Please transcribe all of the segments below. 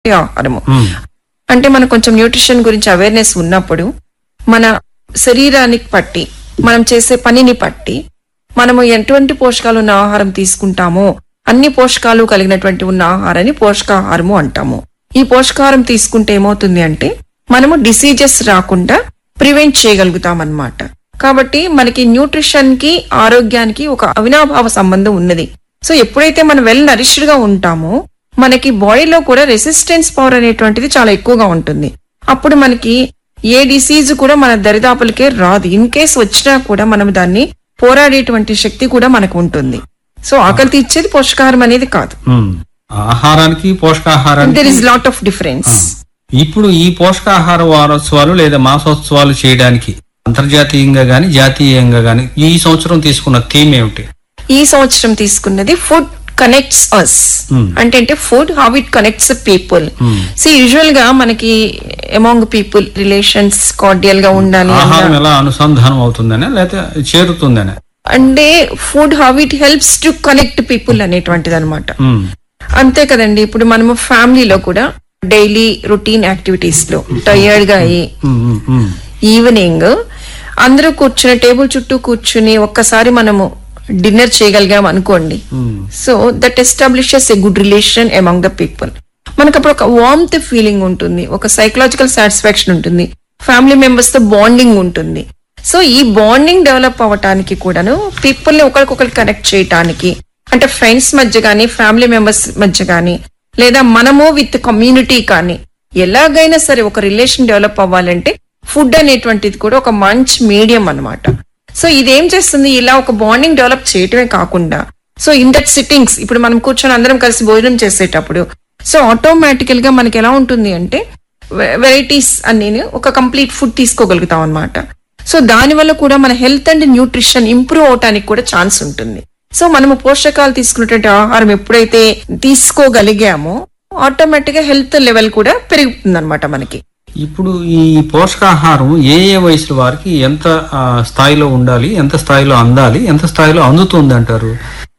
ఆహారము ఉమ్, అంటే మనకు కొంచెం న్యూట్రిషన్ గురించి అవేర్నెస్ ఉన్నప్పుడు మన శరీరానికి పట్టి మనం చేసే పనిని పట్టి మనము ఎటువంటి పోషకాలు ఉన్న ఆహారం తీసుకుంటామో అన్ని పోషకాలు కలిగినటువంటి ఉన్న ఆహారాన్ని పోషకాహారము అంటాము ఈ పోషకాహారం తీసుకుంటే ఏమవుతుంది అంటే మనము డిసీజెస్ రాకుండా ప్రివెంట్ చేయగలుగుతాం అన్నమాట కాబట్టి మనకి న్యూట్రిషన్ కి ఆరోగ్యానికి ఒక అవినాభావ సంబంధం ఉన్నది సో ఎప్పుడైతే మనం వెల్ నరిష్డ్ గా ఉంటామో మనకి బాడీలో కూడా రెసిస్టెన్స్ పవర్ అనేటువంటిది చాలా ఎక్కువగా ఉంటుంది అప్పుడు మనకి ఏ డిసీజ్ కూడా మన దరిదాపులకే రాదు ఇన్ కేస్ వచ్చినా కూడా మనం దాన్ని పోరాడేటువంటి శక్తి కూడా మనకు ఉంటుంది సో ఆకలి తీర్చేది పోషకాహారం అనేది కాదు ఉమ్. ఆహారానికి పోషకాహారానికి there is lot of difference ఇప్పుడు ఈ పోషకాహార వారోత్సవాలు లేదా మాసోత్సవాలు చేయడానికి అంతర్జాతీయంగా గాని జాతీయంగా గాని ఈ సంవత్సరం తీసుకున్న థీమ్ ఏమిటి ఈ సంవత్సరం తీసుకున్నది ఫుడ్ కనెక్ట్స్ అస్ Hmm. అంటే అంటే food how it connects people Hmm. So usual గా మనకి అమాంగ్ పీపుల్ రిలేషన్స్ కార్డియల్ గా ఉండాలి అన్న- ఆహారం ఎలా అనుసంధానం అవుతుందనే లేకపోతే చేరుతుందనే అంటే food how it helps to connect people అనేటువంటిది అనమాట ఉమ్, అంతే కదండి ఇప్పుడు మనము ఫ్యామిలీలో కూడా డైలీ రొటీన్ యాక్టివిటీస్ లో టయర్డ్ గా అయ్యి ఉమ్, ఉమ్, ఉమ్. ఈవినింగ్ అందరూ కూర్చుని టేబుల్ చుట్టూ కూర్చుని ఒక్కసారి మనము డిన్నర్ చేయగలిగాం అనుకోండి um. So that establishes a good relation among the people మనకు అప్పుడు ఒక వార్మ్త్ ఫీలింగ్ ఉంటుంది ఒక సైకలాజికల్ సాటిస్ఫాక్షన్ ఉంటుంది ఫ్యామిలీ మెంబర్స్ తో బాండింగ్ ఉంటుంది సో ఈ బాండింగ్ డెవలప్ అవ్వటానికి కూడాను పీపుల్ ని ఒకరికొకరు కనెక్ట్ చేయటానికి అంటే ఫ్రెండ్స్ మధ్య కానీ ఫ్యామిలీ మెంబర్స్ మధ్య కానీ లేదా మనము విత్ కమ్యూనిటీ కానీ ఎలాగైనా సరే ఒక రిలేషన్ డెవలప్ అవ్వాలంటే ఫుడ్ అనేటువంటిది కూడా ఒక మంచి మీడియం అన్నమాట సో ఇదేం చేస్తుంది ఇలా ఒక బాండింగ్ డెవలప్ చేయటమే కాకుండా సో ఇన్ దట్ సిట్టింగ్స్ ఇప్పుడు మనం కూర్చొని అందరం కలిసి భోజనం చేసేటప్పుడు సో ఆటోమేటికల్ గా మనకి ఎలా ఉంటుంది అంటే వెరైటీస్ అన్ని ఒక కంప్లీట్ ఫుడ్ తీసుకోగలుగుతాం అన్నమాట సో దాని వల్ల కూడా మన హెల్త్ అండ్ న్యూట్రిషన్ ఇంప్రూవ్ అవటానికి కూడా ఛాన్స్ ఉంటుంది సో మనము పోషకాలు తీసుకున్నటువంటి ఆహారం ఎప్పుడైతే తీసుకోగలిగామో ఆటోమేటిక్ గా హెల్త్ లెవెల్ కూడా పెరుగుతుంది అనమాట మనకి ఇప్పుడు ఈ పోషకాహారం ఏ ఏ వయసుల వారికి ఎంత ఆ, స్థాయిలో ఉండాలి ఎంత స్థాయిలో అందాలి ఎంత స్థాయిలో అందుతుంది అంటారు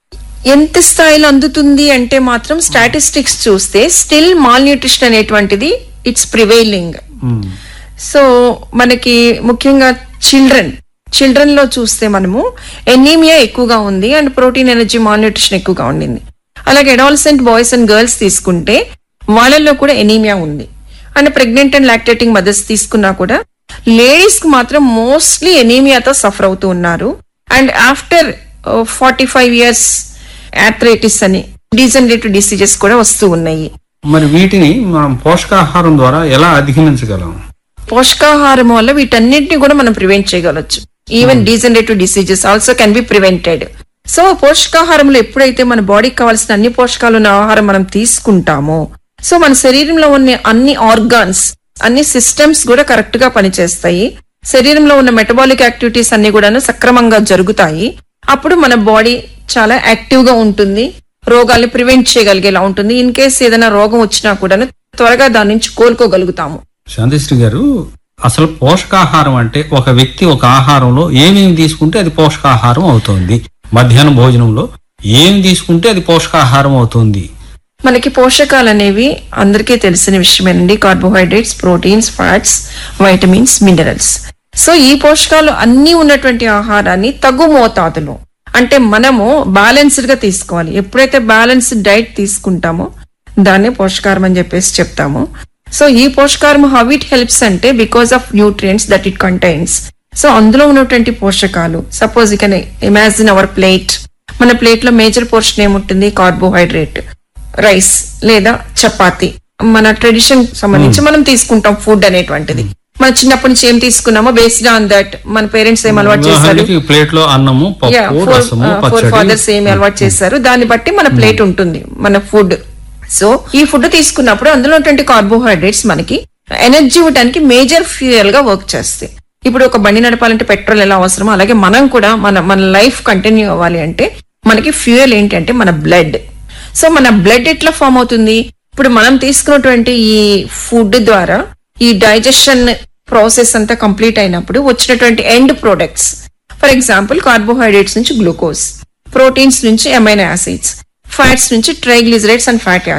ఎంత స్థాయిలో అందుతుంది అంటే మాత్రం స్టాటిస్టిక్స్ చూస్తే స్టిల్ మాల్ న్యూట్రిషన్ అనేటువంటిది ఇట్స్ ప్రివైలింగ్ ఉమ్, సో మనకి ముఖ్యంగా చిల్డ్రన్ చిల్డ్రన్ లో చూస్తే మనము ఎనీమియా ఎక్కువగా ఉంది and protein energy malnutrition ఎక్కువగా ఉండింది అలాగే అడాలసెంట్ బాయ్స్ అండ్ గర్ల్స్ తీసుకుంటే వాళ్ళల్లో కూడా ఎనీమియా ఉంది and pregnant and lactating mothers తీసుకున్నా కూడా లేడీస్ కి మాత్రం మోస్ట్లీ ఎనీమియాతో సఫర్ అవుతూ ఉన్నారు and after forty five years arthritis అని డీజనరేటివ్ డిసీజెస్ కూడా వస్తూ ఉన్నాయి మరి వీటిని మనం పోషకాహారం ద్వారా ఎలా అధిగమించగలం పోషకాహారం వల్ల వీటన్నిటిని కూడా మనం ప్రివెంట్ చేయగలచ్చు even degenerative diseases also can be prevented so పోషకాహారంలో ఎప్పుడైతే మన బాడీకి కావాల్సిన అన్ని పోషకాలు ఉన్న ఆహారం మనం తీసుకుంటామో సో మన శరీరంలో ఉన్న అన్ని ఆర్గాన్స్ అన్ని సిస్టమ్స్ కూడా కరెక్ట్ గా పనిచేస్తాయి శరీరంలో ఉన్న మెటబాలిక్ యాక్టివిటీస్ అన్ని కూడా సక్రమంగా జరుగుతాయి అప్పుడు మన బాడీ చాలా యాక్టివ్ గా ఉంటుంది రోగాల్ని ప్రివెంట్ చేయగలిగేలా ఉంటుంది ఇన్ కేస్ ఏదైనా రోగం వచ్చినా కూడా త్వరగా దాని నుంచి కోలుకోగలుగుతాము శాంతిశ్రీ గారు అసలు పోషకాహారం అంటే ఒక వ్యక్తి ఒక ఆహారంలో ఏమేమి తీసుకుంటే అది పోషకాహారం అవుతుంది మధ్యాహ్నం భోజనంలో ఏం తీసుకుంటే అది పోషకాహారం అవుతుంది మనకి పోషకాలు అనేవి అందరికీ తెలిసిన విషయమేనండి carbohydrates proteins fats vitamins minerals so ఈ పోషకాలు అన్ని ఉన్నటువంటి ఆహారాన్ని తగు మోతాదులో అంటే మనము బ్యాలెన్స్డ్ గా తీసుకోవాలి ఎప్పుడైతే బ్యాలెన్స్డ్ డైట్ తీసుకుంటామో దాన్నే పోషకారం అని చెప్పేసి చెప్తాము సో ఈ పోషకారం హౌ ఇట్ హెల్ప్స్ అంటే because of nutrients that it contains so అందులో ఉన్నటువంటి పోషకాలు సపోజ్ ఇక ఇమాజిన్ అవర్ ప్లేట్ మన ప్లేట్ లో మేజర్ పోర్షన్ ఏముంటుంది కార్బోహైడ్రేట్ రైస్ లేదా చపాతి మన ట్రెడిషన్ సంబంధించి మనం తీసుకుంటాం ఫుడ్ అనేటువంటిది మన చిన్నప్పటి నుంచి ఏం తీసుకున్నామో బేస్డ్ ఆన్ దట్ మన పేరెంట్స్ ఏం అలవాటు చేశారు ఉదాహరణకి ప్లేట్ లో అన్నము పప్పు రసము ఫోర్ పచ్చడి ఫాదర్స్ ఏమి అలవాటు చేశారు దాన్ని బట్టి మన ప్లేట్ ఉంటుంది మన ఫుడ్ సో ఈ ఫుడ్ తీసుకున్నప్పుడు అందులో ఉన్నటువంటి కార్బోహైడ్రేట్స్ మనకి ఎనర్జీ ఇవ్వడానికి మేజర్ ఫ్యూయల్ గా వర్క్ చేస్తాయి ఇప్పుడు ఒక బండి నడపాలంటే పెట్రోల్ ఎలా అవసరమో అలాగే మనం కూడా మన మన లైఫ్ కంటిన్యూ అవ్వాలి అంటే మనకి ఫ్యూయల్ ఏంటి అంటే మన బ్లడ్ సో మన బ్లడ్ ఎట్లా ఫామ్ అవుతుంది ఇప్పుడు మనం తీసుకున్నటువంటి ఈ ఫుడ్ ద్వారా ఈ డైజెషన్ ప్రాసెస్ అంతా కంప్లీట్ అయినప్పుడు వచ్చినటువంటి end products for example carbohydrates నుంచి గ్లూకోజ్ ప్రోటీన్స్ నుంచి అమైనో యాసిడ్స్ ఫ్యాట్స్ నుంచి ట్రైగ్లిజరైడ్స్ అండ్ ఫ్యాటీ యాసిడ్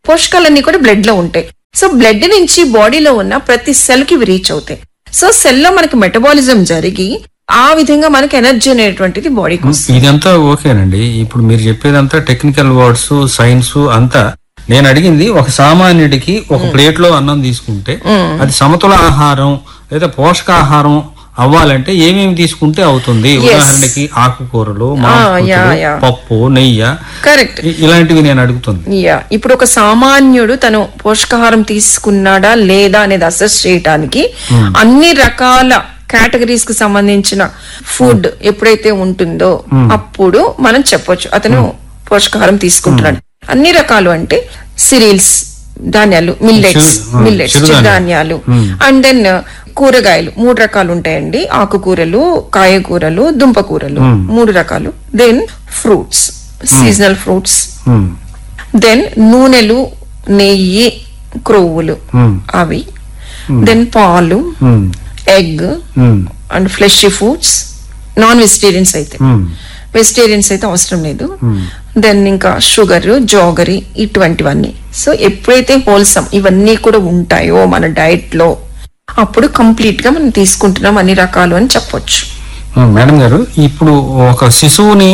పోషకాలన్నీ కూడా బ్లడ్ లో ఉంటాయి సో బ్లడ్ నుంచి బాడీలో ఉన్న ప్రతి సెల్ కి ఇవి రీచ్ అవుతాయి సో సెల్ లో మనకి మెటబాలిజం జరిగి ఆ విధంగా మనకి ఎనర్జీ అనేటువంటిది బాడీకి వస్తుంది ఇదంతా ఓకేనండి ఇప్పుడు మీరు చెప్పేదంతా టెక్నికల్ వర్డ్స్ సైన్స్ అంతా నేను అడిగింది ఒక సామాన్యుడికి ఒక ప్లేట్ లో అన్నం తీసుకుంటే అది సమతుల ఆహారం లేదా పోషకాహారం అవ్వాలంటే ఏమేమి తీసుకుంటే అవుతుంది ఉదాహరణకి ఆకుకూరలు మాంసకృతులు, యా, యా. పప్పు నెయ్యి కరెక్ట్ ఇ- ఇలాంటివి నేను అడుగుతుంది యా ఇప్పుడు ఒక సామాన్యుడు తను పోషకాహారం తీసుకున్నాడా లేదా అనేది అసెస్ చేయడానికి అన్ని రకాల కేటగిరీస్ కి సంబంధించిన ఫుడ్ ఎప్పుడైతే ఉంటుందో అప్పుడు మనం చెప్పొచ్చు అతను పోషకాహారం తీసుకుంటున్నాడు అన్ని రకాలు అంటే సిరియల్స్ ధాన్యాలు మిల్లెట్స్ చిరు- ఆ, మిల్లెట్స్ చిరుధాన్యాలు. చిరుధాన్యాలు అండ్ దెన్ కూరగాయలు మూడు రకాలు ఉంటాయండి ఆకుకూరలు కాయకూరలు దుంపకూరలు మూడు రకాలు then fruits seasonal fruits um, then నూనెలు నెయ్యి క్రొవ్వులు ఉమ్, అవి దెన్ పాలు um, egg um, and flesh foods non vegetarians అయితే ఉమ్, వెజిటేరియన్స్ అయితే అవసరం లేదు దెన్ ఇంకా షుగర్ జోగరి ఇటువంటివన్నీ సో ఎప్పుడైతే హోల్సమ్ ఇవన్నీ కూడా ఉంటాయో మన డైట్ లో అప్పుడు కంప్లీట్ గా మనం తీసుకుంటున్నాం అన్ని రకాలు అని చెప్పొచ్చు ఉమ్, మేడం గారు ఇప్పుడు ఒక శిశువుని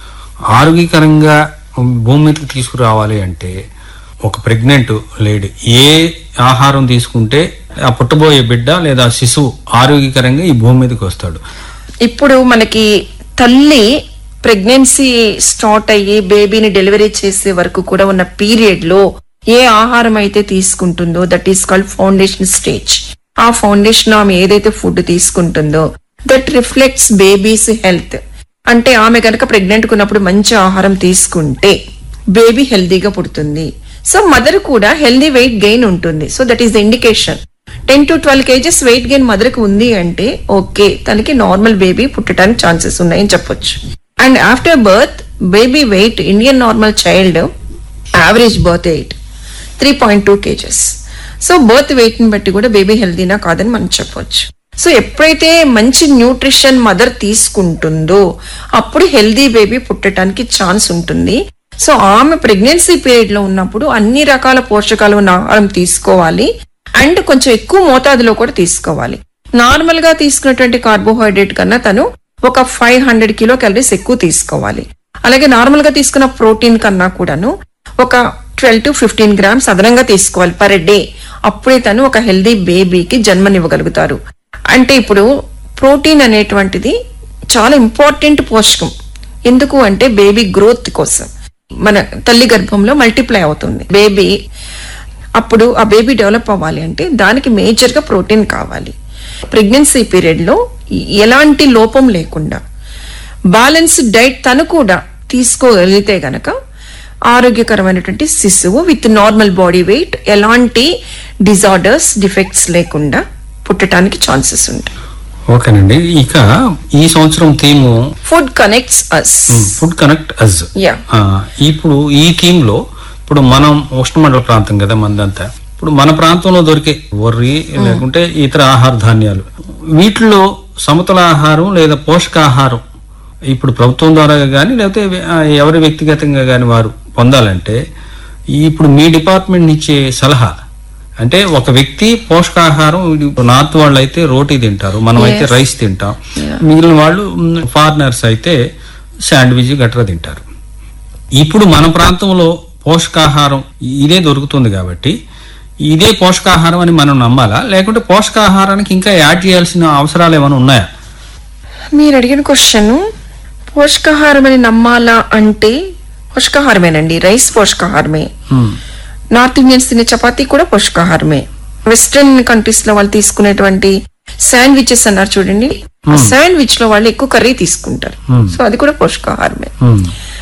ఆరోగ్యకరంగా భూమి మీదకి తీసుకురావాలి అంటే ఒక ప్రెగ్నెంట్ లేడీ ఏ ఆహారం తీసుకుంటే ఆ పుట్టబోయే బిడ్డ లేదా శిశువు ఆరోగ్యకరంగా ఈ భూమి మీదకి వస్తాడు ఇప్పుడు మనకి తల్లి ప్రెగ్నెన్సీ స్టార్ట్ అయ్యి బేబీని డెలివరీ చేసే వరకు కూడా ఉన్న పీరియడ్ లో ఏ ఆహారం అయితే తీసుకుంటుందో that is called foundation stage ఆ ఫౌండేషన్ ఆమె ఏదైతే ఫుడ్ తీసుకుంటుందో దట్ రిఫ్లెక్ట్స్ బేబీస్ హెల్త్ అంటే ఆమె కనుక ప్రెగ్నెంట్ ఉన్నప్పుడు మంచి ఆహారం తీసుకుంటే బేబీ హెల్దీగా పుడుతుంది సో మదర్ కూడా హెల్దీ వెయిట్ గెయిన్ ఉంటుంది so that is the indication ten to twelve KGs weight gain mother కి ఉంది అంటే ఓకే తనకి నార్మల్ బేబీ పుట్టడానికి ఛాన్సెస్ ఉన్నాయని చెప్పొచ్చు and after birth baby weight Indian normal child average birth weight three point two KGs so birth weight ని బట్టి కూడా బేబీ హెల్దీనా కాదని మనం చెప్పొచ్చు సో ఎప్పుడైతే మంచి న్యూట్రిషన్ మదర్ తీసుకుంటుందో అప్పుడు హెల్దీ బేబీ పుట్టడానికి ఛాన్స్ ఉంటుంది సో ఆమె ప్రెగ్నెన్సీ పీరియడ్ లో ఉన్నప్పుడు అన్ని రకాల పోషకాలు ఉన్న ఆహారం తీసుకోవాలి అండ్ కొంచెం ఎక్కువ మోతాదులో కూడా తీసుకోవాలి నార్మల్ గా తీసుకున్నటువంటి కార్బోహైడ్రేట్ కన్నా తను ఒక ఫైవ్ హండ్రెడ్ కిలో క్యాలరీస్ ఎక్కువ తీసుకోవాలి అలాగే నార్మల్ గా తీసుకున్న ప్రోటీన్ కన్నా కూడాను ఒక ట్వెల్వ్ టు ఫిఫ్టీన్ గ్రామ్స్ అదనంగా తీసుకోవాలి పర్ డే అప్పుడే తను ఒక హెల్దీ బేబీకి జన్మనివ్వగలుగుతారు అంటే ఇప్పుడు ప్రోటీన్ అనేటువంటిది చాలా ఇంపార్టెంట్ పోషకం ఎందుకు అంటే బేబీ గ్రోత్ కోసం మన తల్లి గర్భంలో మల్టిప్లై అవుతుంది బేబీ అప్పుడు ఆ బేబీ డెవలప్ అవ్వాలి అంటే దానికి మేజర్ గా ప్రోటీన్ కావాలి ప్రెగ్నెన్సీ పీరియడ్ లో ఎలాంటి లోపం లేకుండా బ్యాలెన్స్ డైట్ తను కూడా తీసుకోగలిగితే గనక ఆరోగ్యకరమైనటువంటి శిశువు విత్ నార్మల్ బాడీ వెయిట్ ఎలాంటి డిజార్డర్స్ డిఫెక్ట్స్ లేకుండా పుట్టడానికి ఛాన్సెస్ ఉంటాయి ఓకేనండి ఇక ఈ సంవత్సరం theme food connects us food connect us yeah ఇప్పుడు ఈ థీమ్ లో ఇప్పుడు మనం ఉష్ణమండల ప్రాంతం కదా మనదంతా ఇప్పుడు మన ప్రాంతంలో దొరికే వర్రి లేకుంటే ఇతర ఆహార ధాన్యాలు వీటిలో సమతుల ఆహారం లేదా పోషకాహారం ఇప్పుడు ప్రభుత్వం ద్వారా కానీ లేకపోతే ఆ, ఎవరి వ్యక్తిగతంగా కానీ వారు పొందాలంటే ఇప్పుడు మీ డిపార్ట్మెంట్ ఇచ్చే సలహా అంటే ఒక వ్యక్తి పోషకాహారం ఇప్పుడు నార్త్ వాళ్ళు అయితే రోటీ తింటారు మనం అయితే రైస్ తింటాం మిగిలిన వాళ్ళు ఫారినర్స్ అయితే శాండ్విచ్ గట్రా తింటారు ఇప్పుడు మన ప్రాంతంలో పోషకాహారం ఇదే దొరుకుతుంది కాబట్టి ఇదే పోషకాహారం అని మనం నమ్మాలా లేకుంటే పోషకాహారానికి ఇంకా యాడ్ చేయాల్సిన అవసరాలు ఏమైనా ఉన్నాయా మీరు అడిగిన క్వశ్చన్ పోషకాహారం అని నమ్మాలా అంటే పోషకాహారమేనండి రైస్ పోషకాహారమే హ్మ్. నార్త్ ఇండియన్స్ తినే చపాతీ కూడా పోషకాహారమే వెస్ట్రన్ కంట్రీస్ లో వాళ్ళు తీసుకునేటువంటి శాండ్విచెస్ అన్నారు చూడండి శాండ్విచ్ లో వాళ్ళు ఎక్కువ కర్రీ తీసుకుంటారు సో అది కూడా పోషకాహారమే హ్మ్.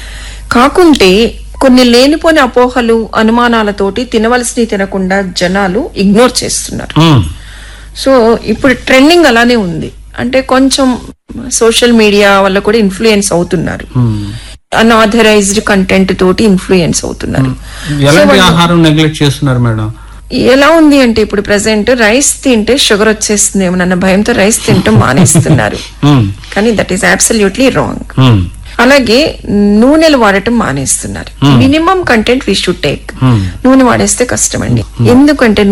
కాకుంటే కొన్ని లేనిపోని అపోహలు అనుమానాలతోటి తినవలసినవి తినకుండా జనాలు ఇగ్నోర్ చేస్తున్నారు హ్మ్. సో ఇప్పుడు ట్రెండింగ్ అలానే ఉంది అంటే కొంచెం సోషల్ మీడియా వల్ల కూడా ఇన్ఫ్లుయెన్స్ అవుతున్నారు హ్మ్. అన్ఆథరైజ్డ్ కంటెంట్ తోటి ఇన్ఫ్లుయెన్స్ అవుతున్నారు ఎలాంటి ఆహారం నెగ్లెక్ట్ చేస్తున్నారు మేడం ఎలా ఉంది అంటే ఇప్పుడు ప్రెసెంట్ రైస్ తింటే షుగర్ వచ్చేస్తుంది ఏమన్న భయంతో రైస్ తింటూ మానేస్తున్నారు హ్మ్. కానీ దట్ ఈస్ అబ్సల్యూట్లీ రాంగ్ హ్మ్. అలాగే నూనెలు వాడటం మానేస్తున్నారు minimum content we should take నూనె వాడేస్తే కష్టం అండి ఎందుకంటే